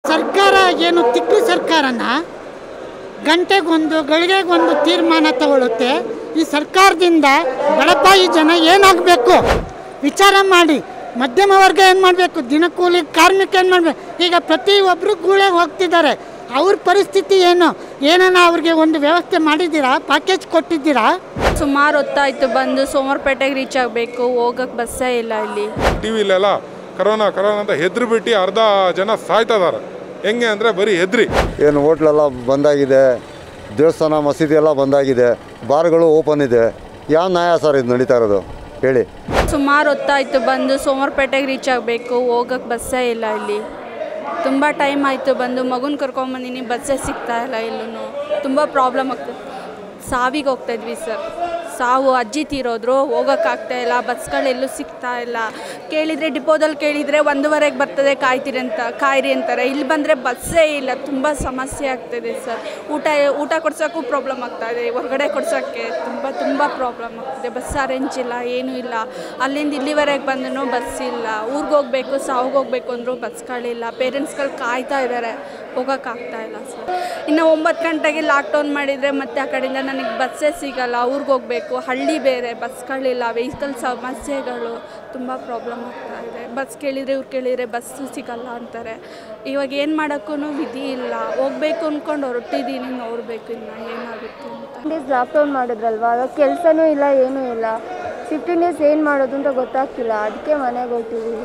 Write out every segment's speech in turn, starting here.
ಸರ್ಕಾರ ಏನು ತಿಕ್ಕು ಸರ್ಕಾರನ ಗಂಟೆಗೊಂದು ಗಳಿಗೆಗೊಂದು ತೀರ್ಮಾನ ತಗೊಳ್ಳುತ್ತೆ ಈ ಸರ್ಕಾರದಿಂದ ಬಡಪಾಯಿ ಜನ ಏನಾಗಬೇಕು ವಿಚಾರ ಮಾಡಿ ಮಧ್ಯಮ ವರ್ಗ ಏನು ಮಾಡಬೇಕು ದಿನಕೂಲಿ ಕಾರ್ಮಿಕ ಏನು ಮಾಡಬೇಕು ಈಗ ಪ್ರತಿಯೊಬ್ಬರು ಗೂಳೆ ಹೋಗ್ತಿದ್ದಾರೆ ಅವ್ರ ಪರಿಸ್ಥಿತಿ ಏನು ಏನನ್ನ ಅವ್ರಿಗೆ ಒಂದು ವ್ಯವಸ್ಥೆ ಮಾಡಿದ್ದೀರಾ ಪ್ಯಾಕೇಜ್ ಕೊಟ್ಟಿದ್ದೀರಾ ಸುಮಾರು ಹೊತ್ತಾಯ್ತು ಬಂದು ಸೋಮವಾರಪೇಟೆಗೆ ರೀಚ್ ಆಗಬೇಕು ಹೋಗಕ್ಕೆ ಬಸ್ಸೇ ಇಲ್ಲ ಇಲ್ಲಿ ಟಿ ವಿಲೆಲ್ಲ ಕರೋನಾ ಕರೋನಾ ಅಂತ ಹೆದ್ರು ಬಿಟ್ಟು ಅರ್ಧ ಜನ ಸಾಯ್ತಾ ಇದಾರೆ ಹೆಂಗೆ ಅಂದರೆ ಬರೀ ಹೆದ್ರಿ ಏನು ಹೋಟ್ಲೆಲ್ಲ ಬಂದಾಗಿದೆ ದೇವಸ್ಥಾನ ಮಸೀದಿ ಎಲ್ಲ ಬಂದಾಗಿದೆ ಬಾರ್ಗಳು ಓಪನ್ ಇದೆ ಯಾವ ನ್ಯಾಯ ಸರ್ ಇದು ನಡೀತಾ ಇರೋದು ಹೇಳಿ ಸುಮಾರು ಹೊತ್ತಾಯ್ತು ಬಂದು ಸೋಮವಾರಪೇಟೆಗೆ ರೀಚ್ ಆಗಬೇಕು ಹೋಗಕ್ಕೆ ಬಸ್ಸೇ ಇಲ್ಲ ಇಲ್ಲಿ ತುಂಬ ಟೈಮ್ ಆಯಿತು ಬಂದು ಮಗುನ ಕರ್ಕೊಂಬಂದಿನಿ ಬಸ್ಸೇ ಸಿಗ್ತಾ ಇಲ್ಲ ಇಲ್ಲೂ ತುಂಬ ಪ್ರಾಬ್ಲಮ್ ಆಗ್ತದೆ ಸಾವಿಗೆ ಹೋಗ್ತಾ ಇದ್ವಿ ಸರ್ ಸಾವು ಅಜ್ಜಿ ತೀರೋದ್ರು ಹೋಗೋಕ್ಕಾಗ್ತಾ ಇಲ್ಲ ಬಸ್ಗಳೆಲ್ಲೂ ಸಿಗ್ತಾ ಇಲ್ಲ ಕೇಳಿದರೆ ಡಿಪೋದಲ್ಲಿ ಕೇಳಿದರೆ ಒಂದೂವರೆಗೆ ಬರ್ತದೆ ಕಾಯ್ತೀರಿ ಅಂತ ಕಾಯಿರಿ ಅಂತಾರೆ ಇಲ್ಲಿ ಬಂದರೆ ಬಸ್ಸೇ ಇಲ್ಲ ತುಂಬ ಸಮಸ್ಯೆ ಆಗ್ತಿದೆ ಸರ್ ಊಟ ಊಟ ಕೊಡ್ಸೋಕ್ಕೂ ಪ್ರಾಬ್ಲಮ್ ಆಗ್ತಾ ಇದೆ ಹೊರಗಡೆ ಕೊಡ್ಸೋಕ್ಕೆ ತುಂಬ ತುಂಬ ಪ್ರಾಬ್ಲಮ್ ಆಗ್ತಿದೆ ಬಸ್ ಅರೇಂಜ್ ಇಲ್ಲ ಏನೂ ಇಲ್ಲ ಅಲ್ಲಿಂದ ಇಲ್ಲಿವರೆಗೆ ಬಂದರೂ ಬಸ್ ಇಲ್ಲ ಊರಿಗೆ ಹೋಗಬೇಕು ಸಾವ್ಗೆ ಹೋಗ್ಬೇಕು ಅಂದರೂ ಬಸ್ಗಳಿಲ್ಲ ಪೇರೆಂಟ್ಸ್ಗಳು ಕಾಯ್ತಾ ಇದ್ದಾರೆ ಹೋಗೋಕ್ಕಾಗ್ತಾ ಇಲ್ಲ ಸರ್ ಇನ್ನು ಒಂಬತ್ತು ಗಂಟೆಗೆ ಲಾಕ್ಡೌನ್ ಮಾಡಿದರೆ ಮತ್ತೆ ಆ ಕಡೆಯಿಂದ ನನಗೆ ಬಸ್ಸೇ ಸಿಗಲ್ಲ ಊರಿಗೆ ಹೋಗಬೇಕು ಹಳ್ಳಿ ಬೇರೆ ಬಸ್ಗಳಿಲ್ಲ ವೆಹಿಕಲ್ ಸಮಸ್ಯೆಗಳು ತುಂಬ ಪ್ರಾಬ್ಲಮ್ ಆಗ್ತಾ ಇದೆ ಬಸ್ ಕೇಳಿದರೆ ಇವ್ರು ಕೇಳಿದರೆ ಬಸ್ಸು ಸಿಗಲ್ಲ ಅಂತಾರೆ ಇವಾಗ ಏನು ಮಾಡೋಕ್ಕೂ ವಿಧಿ ಇಲ್ಲ ಹೋಗ್ಬೇಕು ಅಂದ್ಕೊಂಡು ಹೊರಟಿದ್ದೀನಿ ನೋಡಬೇಕು ಇನ್ನು ಏನಾಗುತ್ತೆ ಅಂತ ಡೇಸ್ ಲಾಕ್ಡೌನ್ ಮಾಡಿದ್ರಲ್ವಾ ಆಗ ಕೆಲಸನೂ ಇಲ್ಲ ಏನೂ ಇಲ್ಲ ಫಿಫ್ಟೀನ್ ಡೇಸ್ ಏನು ಮಾಡೋದು ಅಂತ ಗೊತ್ತಾಗ್ತಿಲ್ಲ ಅದಕ್ಕೆ ಮನೆಗೆ ಹೋಗ್ತಿದ್ದೀವಿ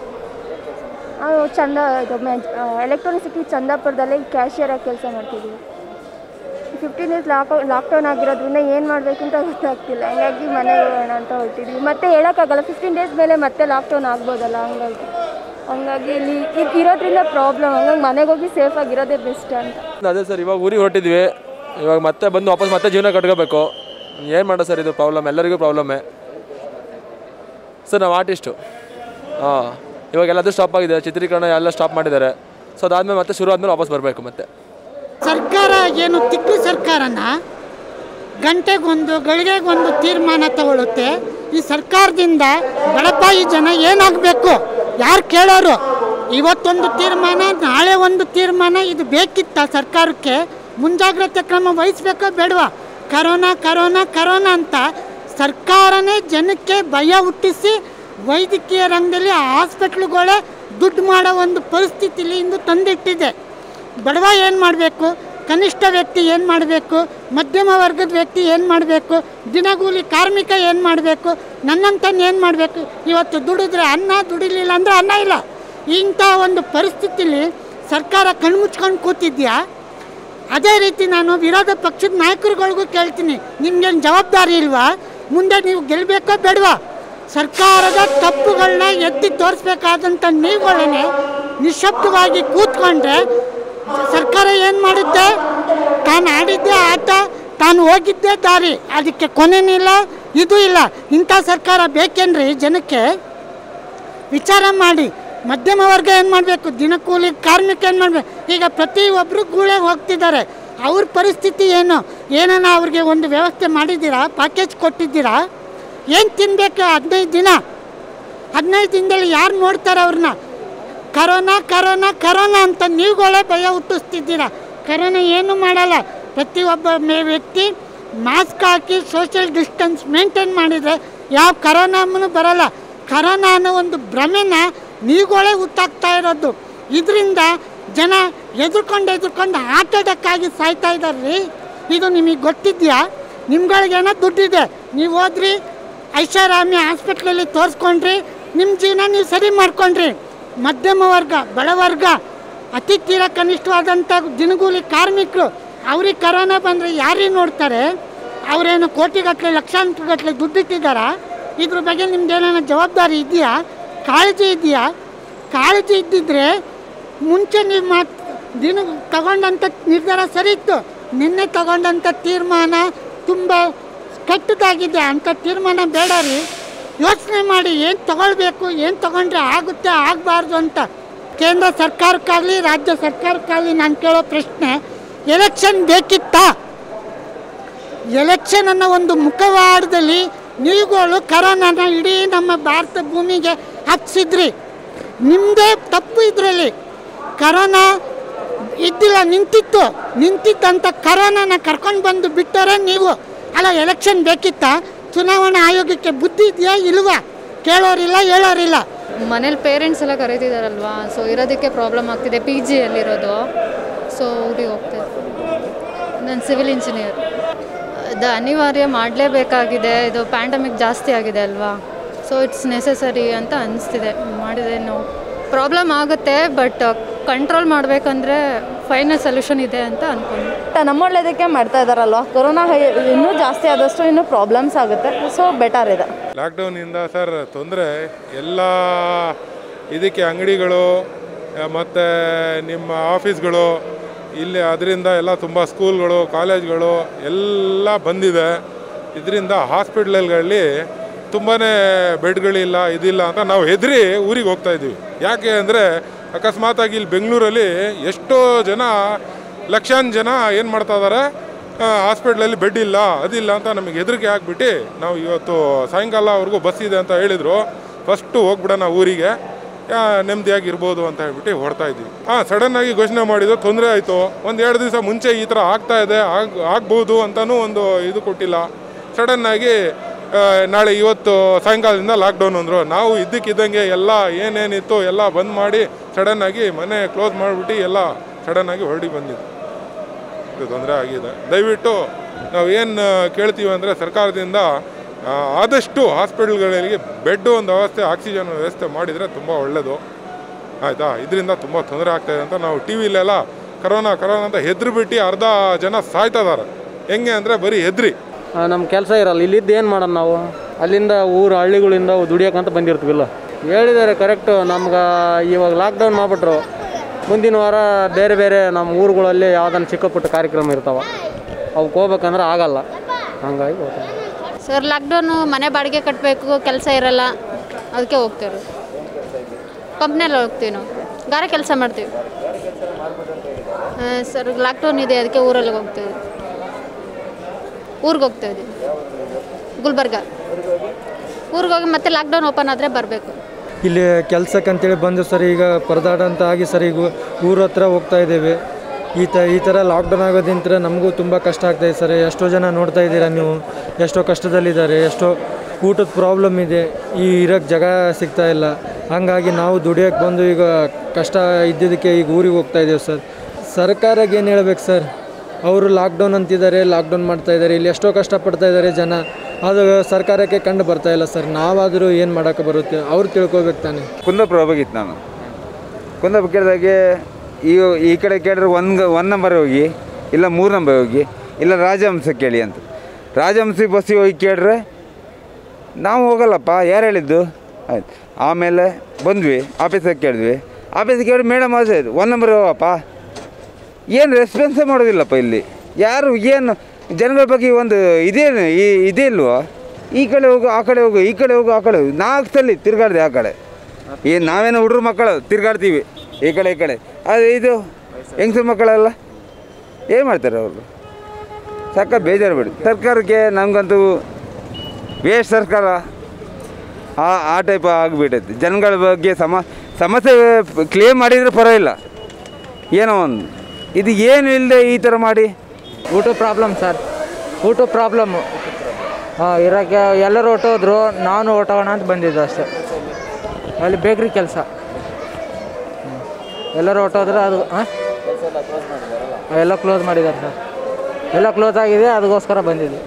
ನಾವು ಚಂದ ಇದು ಎಲೆಕ್ಟ್ರಾನಿಕ್ ಸಿಟಿ ಚಂದಾಪುರದಲ್ಲಿ ಕ್ಯಾಶಿಯರಾಗಿ ಕೆಲಸ ಮಾಡ್ತಿದ್ದೀವಿ ಫಿಫ್ಟೀನ್ ಡೇಸ್ ಲಾಕ್ ಲಾಕ್ಡೌನ್ ಆಗಿರೋದ್ರಿಂದ ಏನು ಮಾಡಬೇಕು ಅಂತ ಗೊತ್ತಾಗ್ತಿಲ್ಲ ಹಂಗಾಗಿ ಮನೆಗೆ ಹೋಗೋಣ ಅಂತ ಹೊರಟಿದ್ವಿ ಮತ್ತೆ ಹೇಳೋಕ್ಕಾಗಲ್ಲ ಫಿಫ್ಟೀನ್ ಡೇಸ್ ಮೇಲೆ ಮತ್ತೆ ಲಾಕ್ಡೌನ್ ಆಗ್ಬೋದಲ್ಲ ಹಂಗಾಗಿ ಹಂಗಾಗಿ ಇಲ್ಲಿ ಇದು ಇರೋದ್ರಿಂದ ಪ್ರಾಬ್ಲಮ್ ಹಂಗಾಗಿ ಮನೆಗೆ ಹೋಗಿ ಸೇಫಾಗಿರೋದೇ ಬೆಸ್ಟ್ ಅಂತ ಅದೇ ಸರ್ ಇವಾಗ ಊರಿಗೆ ಹೊರಟಿದ್ವಿ ಇವಾಗ ಮತ್ತೆ ಬಂದು ವಾಪಸ್ ಮತ್ತೆ ಜೀವನ ಕಟ್ಕೋಬೇಕು ಏನು ಮಾಡೋ ಸರ್ ಇದು ಪ್ರಾಬ್ಲಮ್ ಎಲ್ಲರಿಗೂ ಪ್ರಾಬ್ಲಮ್ಮೇ ಸರ್ ನಾವು ಆರ್ಟಿಸ್ಟು ಹಾಂ ಇವಾಗ ಎಲ್ಲದೂ ಸ್ಟಾಪ್ ಆಗಿದೆ ಚಿತ್ರೀಕರಣ ಎಲ್ಲ ಸ್ಟಾಪ್ ಮಾಡಿದ್ದಾರೆ ಸೊ ಅದಾದಮೇಲೆ ಮತ್ತೆ ಶುರು ಆದಮೇಲೆ ವಾಪಸ್ ಬರಬೇಕು ಮತ್ತೆ ಸರ್ಕಾರ ಏನು ತಿಕ್ಕು ಸರ್ಕಾರನ ಗಂಟೆಗೊಂದು ಗಳಿಗೆಗೊಂದು ತೀರ್ಮಾನ ತಗೊಳ್ಳುತ್ತೆ ಈ ಸರ್ಕಾರದಿಂದ ಬಡಪಾಯಿ ಜನ ಏನಾಗಬೇಕು ಯಾರು ಕೇಳೋರು ಇವತ್ತೊಂದು ತೀರ್ಮಾನ ನಾಳೆ ಒಂದು ತೀರ್ಮಾನ ಇದು ಬೇಕಿತ್ತ ಸರ್ಕಾರಕ್ಕೆ ಮುಂಜಾಗ್ರತೆ ಕ್ರಮ ವಹಿಸ್ಬೇಕೋ ಬೇಡವಾ ಕರೋನಾ ಕರೋನಾ ಕರೋನಾ ಅಂತ ಸರ್ಕಾರನೇ ಜನಕ್ಕೆ ಭಯ ಹುಟ್ಟಿಸಿ ವೈದ್ಯಕೀಯ ರಂಗದಲ್ಲಿ ಹಾಸ್ಪಿಟ್ಲುಗಳೇ ದುಡ್ಡು ಮಾಡೋ ಒಂದು ಪರಿಸ್ಥಿತಿಲಿ ಇಂದು ತಂದಿಟ್ಟಿದೆ ಬಡವ ಏನು ಮಾಡಬೇಕು ಕನಿಷ್ಠ ವ್ಯಕ್ತಿ ಏನು ಮಾಡಬೇಕು ಮಧ್ಯಮ ವರ್ಗದ ವ್ಯಕ್ತಿ ಏನು ಮಾಡಬೇಕು ದಿನಗೂಲಿ ಕಾರ್ಮಿಕ ಏನು ಮಾಡಬೇಕು ನನ್ನಂತನ ಏನು ಮಾಡಬೇಕು ಇವತ್ತು ದುಡಿದ್ರೆ ಅನ್ನ ದುಡಿಲಿಲ್ಲ ಅಂದರೆ ಅನ್ನ ಇಲ್ಲ ಇಂಥ ಒಂದು ಪರಿಸ್ಥಿತಿಲಿ ಸರ್ಕಾರ ಕಣ್ಮುಚ್ಕೊಂಡು ಕೂತಿದ್ಯಾ ಅದೇ ರೀತಿ ನಾನು ವಿರೋಧ ಪಕ್ಷದ ನಾಯಕರುಗಳಿಗೂ ಕೇಳ್ತೀನಿ ನಿಮ್ಗೇನು ಜವಾಬ್ದಾರಿ ಇಲ್ವಾ ಮುಂದೆ ನೀವು ಗೆಲ್ಲಬೇಕೋ ಬೇಡವಾ ಸರ್ಕಾರದ ತಪ್ಪುಗಳನ್ನ ಎತ್ತಿ ತೋರಿಸ್ಬೇಕಾದಂಥ ನೀವುಗಳನ್ನೇ ನಿಶಬ್ದವಾಗಿ ಕೂತ್ಕೊಂಡ್ರೆ ಸರ್ಕಾರ ಏನು ಮಾಡುತ್ತೆ ತಾನು ಆಡಿದ್ದೇ ಆಟ ತಾನು ಹೋಗಿದ್ದೇ ದಾರಿ ಅದಕ್ಕೆ ಕೊನೆನಿಲ್ಲ ಇದು ಇಲ್ಲ ಇಂಥ ಸರ್ಕಾರ ಬೇಕೇನ್ರಿ ಜನಕ್ಕೆ ವಿಚಾರ ಮಾಡಿ ಮಧ್ಯಮ ವರ್ಗ ಏನು ಮಾಡಬೇಕು ದಿನಕೂಲಿ ಕಾರ್ಮಿಕ ಏನು ಮಾಡಬೇಕು ಈಗ ಪ್ರತಿಯೊಬ್ಬರು ಗೂಳೆ ಹೋಗ್ತಿದ್ದಾರೆ ಅವ್ರ ಪರಿಸ್ಥಿತಿ ಏನು ಏನನ್ನ ಅವ್ರಿಗೆ ಒಂದು ವ್ಯವಸ್ಥೆ ಮಾಡಿದ್ದೀರಾ ಪ್ಯಾಕೇಜ್ ಕೊಟ್ಟಿದ್ದೀರಾ ಏನು ತಿನ್ನಬೇಕು ಹದಿನೈದು ದಿನ ಹದಿನೈದು ದಿನದಲ್ಲಿ ಯಾರು ನೋಡ್ತಾರೆ ಅವ್ರನ್ನ ಕರೋನಾ ಕರೋನಾ ಕರೋನಾ ಅಂತ ನೀವುಗಳೇ ಭಯ ಹುಟ್ಟಿಸ್ತಿದ್ದೀರಾ ಕರೋನಾ ಏನು ಮಾಡಲ್ಲ ಪ್ರತಿಯೊಬ್ಬ ಮೇ ವ್ಯಕ್ತಿ ಮಾಸ್ಕ್ ಹಾಕಿ ಸೋಷಿಯಲ್ ಡಿಸ್ಟೆನ್ಸ್ ಮೇಂಟೈನ್ ಮಾಡಿದರೆ ಯಾವ ಕರೋನಾಮೂ ಬರಲ್ಲ ಕರೋನಾ ಅನ್ನೋ ಒಂದು ಭ್ರಮೆನ ನೀವುಗಳೇ ಹುಟ್ಟಾಕ್ತಾ ಇರೋದು ಇದರಿಂದ ಜನ ಎದುರ್ಕೊಂಡು ಎದುರ್ಕೊಂಡು ಹಾರ್ಟ್ ಅಟ್ಯಾಕ್ ಆಗಿ ಸಾಯ್ತಾ ಇದ್ದಾರೆ ರೀ ಇದು ನಿಮಗೆ ಗೊತ್ತಿದೆಯಾ ನಿಮ್ಗಳಿಗೇನೋ ದುಡ್ಡಿದೆ ನೀವು ಹೋದ್ರಿ ಐಷಾರಾಮಿ ಹಾಸ್ಪಿಟ್ಲಲ್ಲಿ ತೋರಿಸ್ಕೊಂಡ್ರಿ ನಿಮ್ಮ ಜೀವನ ನೀವು ಸರಿ ಮಾಡ್ಕೊಂಡ್ರಿ ಮಧ್ಯಮ ವರ್ಗ ಬಡವರ್ಗ ಅತಿ ತೀರ ಕನಿಷ್ಠವಾದಂಥ ದಿನಗೂಲಿ ಕಾರ್ಮಿಕರು ಅವ್ರಿಗೆ ಕರೋನಾ ಬಂದರೆ ಯಾರಿಗೆ ನೋಡ್ತಾರೆ ಅವರೇನು ಕೋಟಿಗಟ್ಟಲೆ ಲಕ್ಷಾಂತರಗಟ್ಟಲೆ ದುಡ್ಡಿಟ್ಟಿದ್ದಾರಾ ಇದ್ರ ಬಗ್ಗೆ ನಿಮ್ದು ಏನಾರ ಜವಾಬ್ದಾರಿ ಇದೆಯಾ ಕಾಳಜಿ ಇದೆಯಾ ಕಾಳಜಿ ಇದ್ದಿದ್ರೆ ಮುಂಚೆ ನೀವು ಮಾತು ದಿನ ತಗೊಂಡಂಥ ನಿರ್ಧಾರ ಸರಿ ಇತ್ತು ನಿನ್ನೆ ತಗೊಂಡಂಥ ತೀರ್ಮಾನ ತುಂಬ ಕೆಟ್ಟದಾಗಿದೆ ಅಂಥ ತೀರ್ಮಾನ ಬೇಡ ರೀ ಯೋಚನೆ ಮಾಡಿ ಏನು ತಗೊಳ್ಬೇಕು ಏನು ತಗೊಂಡ್ರೆ ಆಗುತ್ತೆ ಆಗಬಾರ್ದು ಅಂತ ಕೇಂದ್ರ ಸರ್ಕಾರಕ್ಕಾಗಲಿ ರಾಜ್ಯ ಸರ್ಕಾರಕ್ಕಾಗಲಿ ನಾನು ಕೇಳೋ ಪ್ರಶ್ನೆ ಎಲೆಕ್ಷನ್ ಬೇಕಿತ್ತಾ ಎಲೆಕ್ಷನ್ ಅನ್ನೋ ಒಂದು ಮುಖವಾಡದಲ್ಲಿ ನೀವುಗಳು ಕರೋನಾನ ಇಡೀ ನಮ್ಮ ಭಾರತ ಭೂಮಿಗೆ ಹಚ್ಚಿದ್ರಿ ನಿಮ್ಮದೇ ತಪ್ಪು ಇದರಲ್ಲಿ ಕರೋನಾ ಇದ್ದಿಲ್ಲ ನಿಂತಿತ್ತು ನಿಂತಿದ್ದಂಥ ಕರೋನಾನ ಕರ್ಕೊಂಡು ಬಂದು ಬಿಟ್ಟರೆ ನೀವು ಅಲ್ಲ ಎಲೆಕ್ಷನ್ ಬೇಕಿತ್ತಾ ಚುನಾವಣಾ ಆಯೋಗಕ್ಕೆ ಬುದ್ಧಿ ಇದೆಯಾ ಇಲ್ವಾ ಕೇಳೋರಿಲ್ಲ ಹೇಳೋರಿಲ್ಲ ಮನೇಲಿ ಪೇರೆಂಟ್ಸ್ ಎಲ್ಲ ಕರೀತಿದಾರಲ್ವಾ ಸೊ ಇರೋದಕ್ಕೆ ಪ್ರಾಬ್ಲಮ್ ಆಗ್ತಿದೆ ಪಿ ಜಿಯಲ್ಲಿರೋದು ಸೊ ಊರಿಗೆ ಹೋಗ್ತಾ ನಾನು ಸಿವಿಲ್ ಇಂಜಿನಿಯರ್ ಇದು ಅನಿವಾರ್ಯ ಮಾಡಲೇಬೇಕಾಗಿದೆ ಇದು ಪ್ಯಾಂಡಮಿಕ್ ಜಾಸ್ತಿ ಆಗಿದೆ ಅಲ್ವಾ ಸೊ ಇಟ್ಸ್ ನೆಸಸರಿ ಅಂತ ಅನಿಸ್ತಿದೆ ಮಾಡಿದೆ ನಾವು ಪ್ರಾಬ್ಲಮ್ ಆಗುತ್ತೆ ಬಟ್ ಕಂಟ್ರೋಲ್ ಮಾಡಬೇಕಂದ್ರೆ ಫೈನಲ್ ಸೊಲ್ಯೂಷನ್ ಇದೆ ಅಂತ ಅನ್ಕೊಂಡು ನಮ್ಮ ಒಳ್ಳೇದಕ್ಕೆ ಮಾಡ್ತಾ ಇದ್ದಾರಲ್ವ ಕೊರೋನಾ ಇನ್ನೂ ಜಾಸ್ತಿ ಆದಷ್ಟು ಇನ್ನೂ ಪ್ರಾಬ್ಲಮ್ಸ್ ಆಗುತ್ತೆ ಸೊ ಬೆಟರ್ ಇದೆ ಲಾಕ್ಡೌನಿಂದ ಸರ್ ತೊಂದರೆ ಎಲ್ಲ ಇದಕ್ಕೆ ಅಂಗಡಿಗಳು ಮತ್ತು ನಿಮ್ಮ ಆಫೀಸ್ಗಳು ಇಲ್ಲಿ ಅದರಿಂದ ಎಲ್ಲ ತುಂಬ ಸ್ಕೂಲ್ಗಳು ಕಾಲೇಜ್ಗಳು ಎಲ್ಲ ಬಂದಿದೆ ಇದರಿಂದ ಹಾಸ್ಪಿಟ್ಲ್ಗಳಲ್ಲಿ ತುಂಬಾ ಬೆಡ್ಗಳಿಲ್ಲ ಇದಿಲ್ಲ ಅಂತ ನಾವು ಹೆದರಿ ಊರಿಗೆ ಹೋಗ್ತಾ ಇದ್ದೀವಿ ಯಾಕೆ ಅಂದರೆ ಅಕಸ್ಮಾತಾಗಿ ಇಲ್ಲಿ ಬೆಂಗಳೂರಲ್ಲಿ ಎಷ್ಟೋ ಜನ ಲಕ್ಷಾಂತರ ಜನ ಏನು ಮಾಡ್ತಾ ಇದ್ದಾರೆ ಹಾಸ್ಪಿಟ್ಲಲ್ಲಿ ಬೆಡ್ ಇಲ್ಲ ಅದಿಲ್ಲ ಅಂತ ನಮಗೆ ಹೆದರಿಕೆ ಆಗಿಬಿಟ್ಟು ನಾವು ಇವತ್ತು ಸಾಯಂಕಾಲವರೆಗೂ ಬಸ್ ಇದೆ ಅಂತ ಹೇಳಿದರು ಫಸ್ಟು ಹೋಗ್ಬಿಡೋಣ ಊರಿಗೆ ಆ, ನೆಮ್ಮದಿಯಾಗಿರ್ಬೋದು ಅಂತ ಹೇಳ್ಬಿಟ್ಟು ಹೊಡ್ತಾ ಇದ್ವಿ ಹಾಂ ಸಡನ್ನಾಗಿ ಘೋಷಣೆ ಮಾಡಿದ್ದು ತೊಂದರೆ ಆಯಿತು ಒಂದು ಎರಡು ದಿವಸ ಮುಂಚೆ ಈ ಥರ ಆಗ್ತಾ ಇದೆ ಆಗ್ ಆಗ್ಬೋದು ಅಂತಲೂ ಒಂದು ಇದು ಕೊಟ್ಟಿಲ್ಲ ಸಡನ್ನಾಗಿ ಆ, ನಾಳೆ ಇವತ್ತು ಸಾಯಂಕಾಲದಿಂದ ಲಾಕ್ಡೌನ್ ಅಂದರು ನಾವು ಇದ್ದಕ್ಕಿದ್ದಂಗೆ ಎಲ್ಲ ಏನೇನಿತ್ತು ಎಲ್ಲ ಬಂದ್ ಮಾಡಿ ಸಡನ್ನಾಗಿ ಮನೆ ಕ್ಲೋಸ್ ಮಾಡಿಬಿಟ್ಟು ಎಲ್ಲ ಸಡನ್ನಾಗಿ ಹೊರಡಿ ಬಂದಿದ್ದು ಇದು ತೊಂದರೆ ಆಗಿದೆ ದಯವಿಟ್ಟು ನಾವು ಏನು ಕೇಳ್ತೀವಿ ಅಂದರೆ ಸರ್ಕಾರದಿಂದ ಆ, ಆದಷ್ಟು ಹಾಸ್ಪಿಟಲ್ಗಳಿಗೆ ಬೆಡ್ ಒಂದು ವ್ಯವಸ್ಥೆ ಆಕ್ಸಿಜನ್ ವ್ಯವಸ್ಥೆ ಮಾಡಿದರೆ ತುಂಬ ಒಳ್ಳೆಯದು ಆಯಿತಾ ಇದರಿಂದ ತುಂಬ ತೊಂದರೆ ಆಗ್ತಾಯಿದೆ ಅಂತ ನಾವು ಟಿ ವಿಲೆಲ್ಲ ಕರೋನಾ ಕರೋನಾ ಅಂತ ಹೆದ್ರು ಬಿಟ್ಟು ಅರ್ಧ ಜನ ಸಾಯ್ತಾ ಇದ್ದಾರೆ ಹೆಂಗೆ ಅಂದರೆ ಬರೀ ಹೆದ್ರಿ ನಮ್ಮ ಕೆಲಸ ಇರಲ್ಲ ಇಲ್ಲಿದ್ದು ಏನು ಮಾಡೋಣ ನಾವು ಅಲ್ಲಿಂದ ಊರು ಹಳ್ಳಿಗಳಿಂದ ದುಡಿಯೋಕಂತ ಬಂದಿರ್ತೀವಿಲ್ಲ ಹೇಳಿದ್ದಾರೆ ಕರೆಕ್ಟು ನಮ್ಗೆ ಇವಾಗ ಲಾಕ್ಡೌನ್ ಮಾಡಿಬಿಟ್ರು ಮುಂದಿನ ವಾರ ಬೇರೆ ಬೇರೆ ನಮ್ಮ ಊರುಗಳಲ್ಲಿ ಯಾವ್ದಾನ ಚಿಕ್ಕ ಪುಟ್ಟ ಕಾರ್ಯಕ್ರಮ ಇರ್ತಾವೆ ಅವಕ್ಕೆ ಹೋಗ್ಬೇಕಂದ್ರೆ ಆಗಲ್ಲ ಹಂಗಾಗಿ ಹೋಗ್ತಾರೆ ಸರ್ ಲಾಕ್ಡೌನು ಮನೆ ಬಾಡಿಗೆ ಕಟ್ಟಬೇಕು ಕೆಲಸ ಇರಲ್ಲ ಅದಕ್ಕೆ ಹೋಗ್ತೇವೆ ಕಂಪ್ನಿಯಲ್ಲಿ ಹೋಗ್ತೀವಿ ನಾವು ಗಾರೆ ಕೆಲಸ ಮಾಡ್ತೀವಿ ಆ, ಸರ್ ಲಾಕ್ಡೌನ್ ಇದೆ ಅದಕ್ಕೆ ಊರಲ್ಲಿ ಹೋಗ್ತೇವೆ ಊರಿಗೆ ಹೋಗ್ತಾ ಇದ್ದೀವಿ ಗುಲ್ಬರ್ಗ ಊರಿಗೆ ಹೋಗಿ ಮತ್ತೆ ಲಾಕ್ಡೌನ್ ಓಪನ್ ಆದರೆ ಬರಬೇಕು ಇಲ್ಲಿ ಕೆಲ್ಸಕ್ಕೆ ಅಂತೇಳಿ ಬಂದು ಸರ್ ಈಗ ಪರದಾಡಂತ ಆಗಿ ಸರ್ ಈಗ ಊರ ಹತ್ರ ಹೋಗ್ತಾ ಇದ್ದೇವೆ ಈ ತ ಈ ಥರ ಲಾಕ್ಡೌನ್ ಆಗೋದಿಂತ ನಮಗೂ ತುಂಬ ಕಷ್ಟ ಆಗ್ತಾಯಿದೆ ಸರ್ ಎಷ್ಟೋ ಜನ ನೋಡ್ತಾ ಇದ್ದೀರಾ ನೀವು ಎಷ್ಟೋ ಕಷ್ಟದಲ್ಲಿದ್ದಾರೆ ಎಷ್ಟೋ ಊಟದ ಪ್ರಾಬ್ಲಮ್ ಇದೆ ಈ ಇರೋಕ್ಕೆ ಜಾಗ ಸಿಗ್ತಾ ಇಲ್ಲ ಹಾಗಾಗಿ ನಾವು ದುಡಿಯೋಕ್ಕೆ ಬಂದು ಈಗ ಕಷ್ಟ ಇದ್ದಿದ್ದಕ್ಕೆ ಈಗ ಊರಿಗೆ ಹೋಗ್ತಾ ಇದ್ದೇವೆ ಸರ್ ಸರ್ಕಾರಕ್ಕೆ ಏನು ಹೇಳ್ಬೇಕು ಸರ್ ಅವರು ಲಾಕ್ಡೌನ್ ಅಂತಿದ್ದಾರೆ ಲಾಕ್ಡೌನ್ ಮಾಡ್ತಾ ಇದ್ದಾರೆ ಇಲ್ಲಿ ಎಷ್ಟೋ ಕಷ್ಟಪಡ್ತಾ ಇದ್ದಾರೆ ಜನ ಅದು ಸರ್ಕಾರಕ್ಕೆ ಕಂಡು ಬರ್ತಾ ಇಲ್ಲ ಸರ್ ನಾವಾದರೂ ಏನು ಮಾಡೋಕ್ಕೆ ಬರುತ್ತೆ ಅವ್ರು ತಿಳ್ಕೊಬೇಕು ತಾನೆ ಕುಂದಾಪುರ ಹೋಗಿತ್ತು ನಾನು ಕುಂದಾಪುರ ಕೇಳಿದಾಗೆ ಈ ಈ ಕಡೆ ಕೇಳಿದ್ರೆ ಒಂದು ಒನ್ ನಂಬರ್ ಹೋಗಿ ಇಲ್ಲ ಮೂರು ನಂಬರ್ ಹೋಗಿ ಇಲ್ಲ ರಾಜಹಂಸ ಕೇಳಿ ಅಂತ ರಾಜಹಂಸ ಬಸ್ಸಿಗೆ ಹೋಗಿ ಕೇಳಿದ್ರೆ ನಾವು ಹೋಗಲ್ಲಪ್ಪ ಯಾರು ಹೇಳಿದ್ದು ಆಯ್ತು ಆಮೇಲೆ ಬಂದ್ವಿ ಆಫೀಸಿಗೆ ಕೇಳಿದ್ವಿ ಆಫೀಸಿಗೆ ಕೇಳಿ ಮೇಡಮ್ ಅದೇ ಒನ್ ನಂಬರ್ ಹೋಗಪ್ಪ ಏನು ರೆಸ್ಪಾನ್ಸೇ ಮಾಡೋದಿಲ್ಲಪ್ಪ ಇಲ್ಲಿ ಯಾರು ಏನು ಜನಗಳ ಬಗ್ಗೆ ಒಂದು ಇದೇನು ಈ ಇದೇ ಇಲ್ವೋ ಈ ಕಡೆ ಹೋಗು ಆ ಕಡೆ ಹೋಗು ಈ ಕಡೆ ಹೋಗು ಆ ಕಡೆ ಹೋಗು ನಾಲ್ಕು ಸಲ ತಿರ್ಗಾಡ್ದೆ ಆ ಕಡೆ ಏನು ನಾವೇನೋ ಹುಡುಗ್ರು ಮಕ್ಕಳು ತಿರ್ಗಾಡ್ತೀವಿ ಈ ಕಡೆ ಈ ಕಡೆ ಅದು ಇದು ಹೆಂಗಸರು ಮಕ್ಕಳೆಲ್ಲ ಏನು ಮಾಡ್ತಾರೆ ಅವರು ಸಕ್ಕ ಬೇಜಾರು ಬಿಡಿ ಸರ್ಕಾರಕ್ಕೆ ನಮಗಂತೂ ವೇಸ್ಟ್ ಸರ್ಕಾರ ಆ ಆ ಟೈಪ್ ಆಗಿಬಿಟ್ಟೈತೆ ಜನಗಳ ಬಗ್ಗೆ ಸಮ ಸಮಸ್ಯೆ ಕ್ಲೇಮ್ ಮಾಡಿದರೆ ಪರವಾಗಿಲ್ಲ ಏನೋ ಒಂದು ಇದು ಏನು ಇಲ್ಲದೆ ಈ ಥರ ಮಾಡಿ ಊಟ ಪ್ರಾಬ್ಲಮ್ ಸರ್ ಊಟ ಪ್ರಾಬ್ಲಮ್ಮು ಹಾಂ ಇರೋಕ್ಕೆ ಎಲ್ಲರೂ ಹೊಟ್ಟೋದ್ರು ನಾನು ಹೊಟ್ಟೋಗೋಣ ಅಂತ ಬಂದಿದ್ದು ಅಷ್ಟೇ ಅಲ್ಲಿ ಬೇಕ್ರಿ ಕೆಲಸ ಎಲ್ಲರೂ ಹೊಟ್ಟೋದ್ರೆ ಅದು ಹಾಂ ಎಲ್ಲ ಕ್ಲೋಸ್ ಮಾಡಿದ್ದಾರೆ ಸರ್ ಎಲ್ಲ ಕ್ಲೋಸ್ ಆಗಿದೆ ಅದಕ್ಕೋಸ್ಕರ ಬಂದಿದ್ದು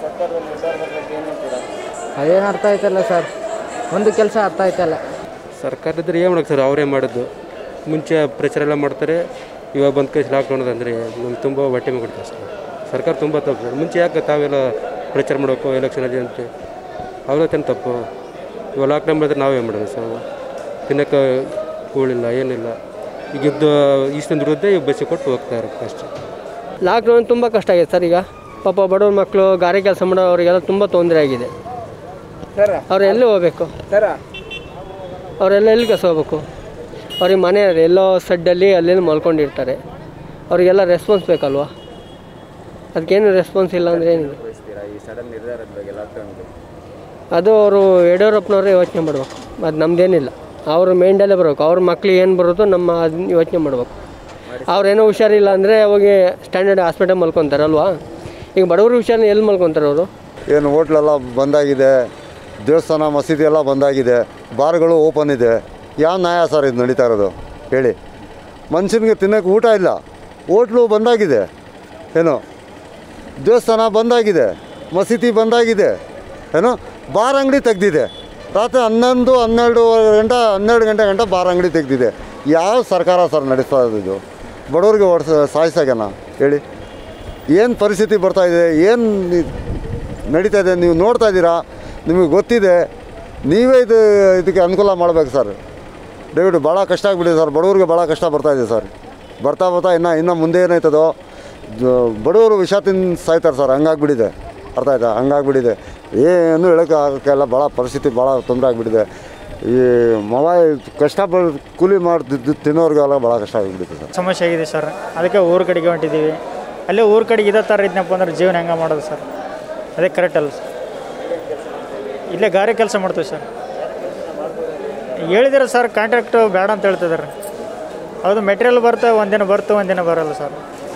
ಅದೇನು ಅರ್ಥ ಆಯ್ತಲ್ಲ ಸರ್ ಒಂದು ಕೆಲಸ ಅರ್ಥ ಆಯ್ತಲ್ಲ ಸರ್ಕಾರದ್ರೆ ಏನು ಮಾಡೋಕೆ ಸರ್ ಅವರೇ ಮಾಡೋದು ಮುಂಚೆ ಪ್ರಚಾರ ಎಲ್ಲ ಮಾಡ್ತಾರೆ ಇವಾಗ ಬಂದ ಕೈ ಲಾಕ್ಡೌನ್ ಅಂದರೆ ನಮ್ಗೆ ತುಂಬ ಹೊಟ್ಟೆ ಮೇಲೆ ಕೊಡ್ತಾರೆ ಸರ್ ಸರ್ಕಾರ ತುಂಬ ತಪ್ಪು ಸರ್ ಮುಂಚೆ ಯಾಕೆ ತಾವೆಲ್ಲ ಪ್ರಚಾರ ಮಾಡಬೇಕು ಎಲೆಕ್ಷನ್ ಅಲ್ಲಿ ಅಂತ ಅವ್ರತ್ತೇನು ತಪ್ಪು ಇವಾಗ ಲಾಕ್ಡೌನ್ ಮಾಡಿದ್ರೆ ನಾವೇ ಮಾಡೋದು ಸರ್ ತಿನ್ನೋಕ್ಕೆ ಕೂಳಿಲ್ಲ ಏನಿಲ್ಲ ಈಗ ಇದ್ದು ಇಷ್ಟೊಂದು ದುಡಿದ್ರೆ ಈಗ ಬಸ್ಸಿಗೆ ಕೊಟ್ಟು ಹೋಗ್ತಾ ಇರುತ್ತೆ ಅಷ್ಟೇ ಲಾಕ್ಡೌನ್ ತುಂಬ ಕಷ್ಟ ಆಗಿದೆ ಸರ್ ಈಗ ಪಾಪ ಬಡವ್ರ ಮಕ್ಕಳು ಗಾರೆ ಕೆಲಸ ಮಾಡೋರಿಗೆಲ್ಲ ತುಂಬ ತೊಂದರೆ ಆಗಿದೆ ಅವ್ರು ಎಲ್ಲಿ ಹೋಗ್ಬೇಕು ಅವರೆಲ್ಲ ಎಲ್ಲಿ ಕೆಲಸ ಹೋಗ್ಬೇಕು ಅವ್ರಿಗೆ ಮನೆ ಎಲ್ಲೋ ಸಡ್ಡಲ್ಲಿ ಅಲ್ಲೇನು ಮಲ್ಕೊಂಡಿರ್ತಾರೆ ಅವರಿಗೆಲ್ಲ ರೆಸ್ಪಾನ್ಸ್ ಬೇಕಲ್ವಾ ಅದಕ್ಕೇನು ರೆಸ್ಪಾನ್ಸ್ ಇಲ್ಲ ಅಂದರೆ ಏನಿದೆ ಅದು ಅವರು ಯಡಿಯೂರಪ್ಪನವರೇ ಯೋಚನೆ ಮಾಡಬೇಕು ಅದು ನಮ್ಮದೇನಿಲ್ಲ ಅವ್ರ ಮೈಂಡಲ್ಲೇ ಬರಬೇಕು ಅವ್ರ ಮಕ್ಳಿಗೆ ಏನು ಬರುತ್ತೋ ನಮ್ಮ ಅದನ್ನ ಯೋಚನೆ ಮಾಡಬೇಕು ಅವ್ರೇನೋ ಹುಷಾರಿಲ್ಲ ಅಂದರೆ ಹೋಗಿ ಸ್ಟ್ಯಾಂಡರ್ಡ್ ಹಾಸ್ಪಿಟಲ್ ಮಲ್ಕೊತಾರಲ್ವಾ ಈಗ ಬಡವರು ಹುಷಾರನ್ನ ಎಲ್ಲಿ ಮಲ್ಕೊತಾರೆ ಅವರು ಏನು ಹೋಟ್ಲೆಲ್ಲ ಬಂದಾಗಿದೆ ದೇವಸ್ಥಾನ ಮಸೀದಿ ಎಲ್ಲ ಬಂದಾಗಿದೆ ಬಾರ್ಗಳು ಓಪನ್ ಇದೆ ಯಾವ ನ್ಯಾಯ ಸರ್ ಇದು ನಡೀತಾ ಇರೋದು ಹೇಳಿ ಮನುಷ್ಯನಿಗೆ ತಿನ್ನೋಕ್ಕೆ ಊಟ ಇಲ್ಲ ಹೋಟ್ಲು ಬಂದಾಗಿದೆ ಏನು ದೇವಸ್ಥಾನ ಬಂದಾಗಿದೆ ಮಸೀದಿ ಬಂದಾಗಿದೆ ಏನು ಬಾರ್ ಅಂಗಡಿ ತೆಗ್ದಿದೆ ರಾತ್ರಿ ಹನ್ನೊಂದು ಹನ್ನೆರಡು ಗಂಟೆ ಹನ್ನೆರಡು ಗಂಟೆ ಗಂಟೆ ಬಾರ್ ಅಂಗಡಿ ತೆಗ್ದಿದೆ ಯಾವ ಸರ್ಕಾರ ಸರ್ ನಡೆಸ್ತಾ ಇರೋದು ಇದು ಬಡವ್ರಿಗೆ ಓಡಿಸ ಸಾಯಿಸಾಗಣ ಹೇಳಿ ಏನು ಪರಿಸ್ಥಿತಿ ಬರ್ತಾ ಇದೆ ಏನು ನಡೀತಾ ಇದೆ ನೀವು ನೋಡ್ತಾ ಇದ್ದೀರಾ ನಿಮಗೆ ಗೊತ್ತಿದೆ ನೀವೇ ಇದು ಇದಕ್ಕೆ ಅನುಕೂಲ ಮಾಡಬೇಕು ಸರ್ ದಯವಿಟ್ಟು ಭಾಳ ಕಷ್ಟ ಆಗಿಬಿಟ್ಟಿದೆ ಸರ್ ಬಡವ್ರಿಗೆ ಭಾಳ ಕಷ್ಟ ಬರ್ತಾ ಇದೆ ಸರ್ ಬರ್ತಾ ಬರ್ತಾ ಇನ್ನು ಇನ್ನು ಮುಂದೆ ಏನಾಯ್ತದೋ ಜ- ಬಡವರು ವಿಷ ತಿಂದು ಸಾಯ್ತಾರೆ ಸರ್ ಹಂಗಾಗ್ಬಿಟ್ಟಿದೆ ಅರ್ಥ ಆಯ್ತಾ ಹಂಗಾಗ್ಬಿಟ್ಟಿದೆ ಏನು ಹೇಳೋಕ್ಕೆ ಆಗಕ್ಕೆಲ್ಲ ಭಾಳ ಪರಿಸ್ಥಿತಿ ಭಾಳ ತೊಂದರೆ ಆಗಿಬಿಟ್ಟಿದೆ ಈ ಮೊಬೈಲ್ ಕಷ್ಟ ಬ ಕೂಲಿ ಮಾಡಿ ತಿನ್ನೋರಿಗೆಲ್ಲ ಭಾಳ ಕಷ್ಟ ಆಗಿಬಿಟ್ಟಿದೆ ಸರ್ ಸಮಸ್ಯೆ ಆಗಿದೆ ಸರ್ ಅದಕ್ಕೆ ಊರ ಕಡೆಗೆ ಹೊಂಟಿದ್ದೀವಿ ಅಲ್ಲೇ ಊರ ಕಡೆಗೆ ಇದೇ ಥರ ಇದ್ನಪ್ಪ ಅಂದ್ರೆ ಜೀವನ ಹೆಂಗೆ ಮಾಡೋದು ಸರ್ ಅದೇ ಕರೆಕ್ಟ್ ಅಲ್ಲ ಸರ್ ಇಲ್ಲೇ ಗಾರೆ ಕೆಲಸ ಮಾಡ್ತೀವಿ ಸರ್ ಹೇಳಿದಾರೆ ಸರ್ ಕಾಂಟ್ರಾಕ್ಟು ಬೇಡ ಅಂತ ಹೇಳ್ತಿದ್ದಾರೆ ಹೌದು ಮೆಟೀರಿಯಲ್ ಬರ್ತಾ ಒಂದಿನ ಬರ್ತು ಒಂದಿನ ಬರಲ್ಲ ಸರ್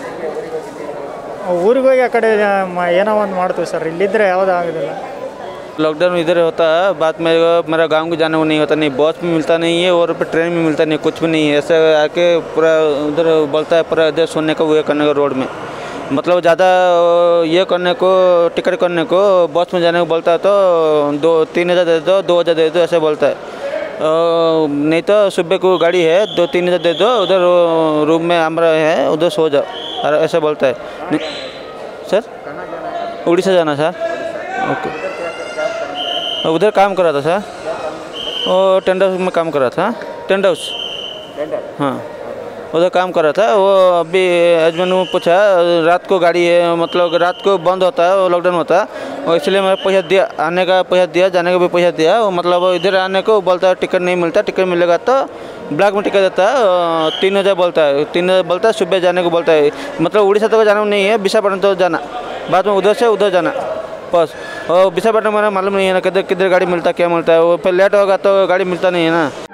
ಊರಿಗೆ ಹೋಗಿ ಆ ಕಡೆ ಮ- ಏನೋ ಒಂದು ಮಾಡ್ತೀವಿ ಸರ್ ಇಲ್ಲಿದ್ದರೆ ಯಾವುದೂ ಆಗೋದಿಲ್ಲ लॉकडाउन इधर होता है बाद में मेरा गांव को जाने को नहीं होता नहीं बस भी मिलता नहीं है और फिर ट्रेन भी मिलता नहीं कुछ भी नहीं है ऐसे आके पूरा उधर बोलता है पूरा इधर सुनने का वो ये करने का रोड में मतलब ज़्यादा ये करने को टिकट करने को बस में जाने को बोलता है तो दो तीन हज़ार दे दो दो हज़ार दे दो ऐसे बोलता है अ, नहीं तो सुबह को गाड़ी है दो तीन हज़ार दे दो उधर रूम में हमारा है उधर सो जाओ और ऐसे बोलता है नहीं- सर उड़ीसा जाना सर ओके उधर काम कर रहा था सर वो टेंट हाउस में काम कर रहा था टेंट हाउस हाँ उधर काम कर रहा था वो अभी हजबैंड में पूछा रात को गाड़ी है मतलब रात को बंद होता है वो लॉकडाउन होता है और इसलिए मैं पैसा दिया आने का पैसा दिया जाने का भी पैसा दिया वो मतलब इधर आने को बोलता है टिकट नहीं मिलता टिकट मिलेगा तो ब्लैक में टिकट देता है अ, तीन हज़ार बोलता है तीन हज़ार बोलता है सुबह जाने को बोलता है मतलब उड़ीसा तक जाना नहीं है विशाखापट्टनम तो जाना बाद में उधर से उधर जाना बस और विशाखापट्टनम में मालूम नहीं है ना किधर किधर गाड़ी मिलता है क्या मिलता है वो फिर लेट होगा तो गाड़ी मिलता नहीं है ना